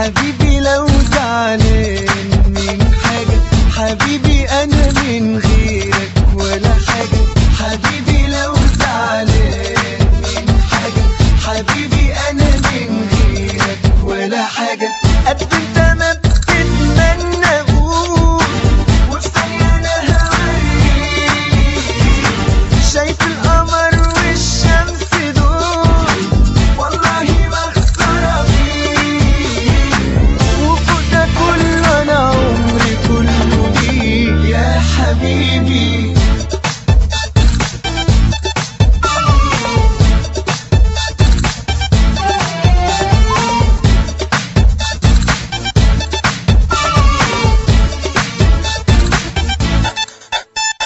حبيبي لو زعلان من حاجة حبيبي أنا من غيرك ولا حاجة حبيبي لو زعلان من حاجة حبيبي أنا من غيرك ولا حاجة قد انت ما بتتمنى أقول وفي ثانية أنا هوريك شايف القمر والشمس دول والله بخسر فيك وفوق ده كله انا عمري كله ليك يا حبيبي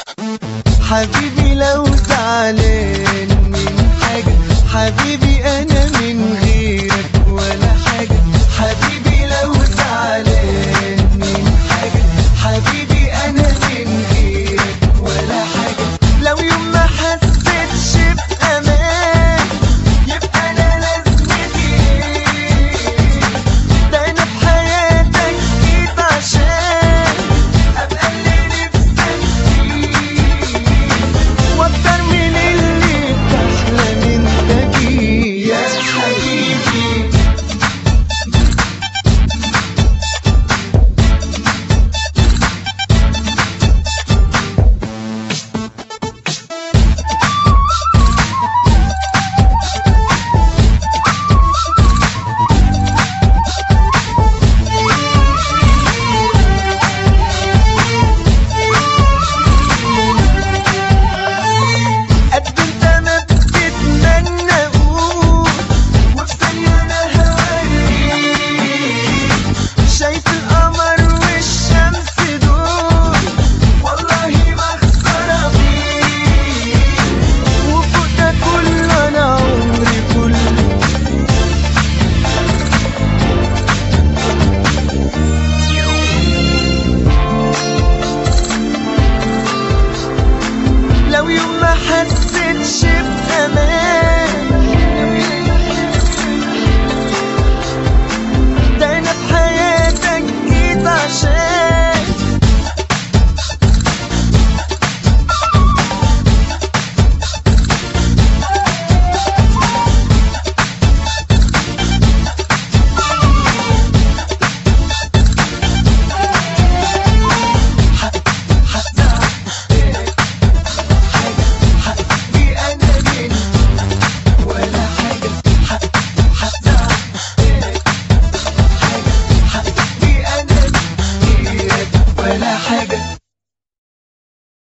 حبيبي لو زعلان من حاجة حبيبي أنا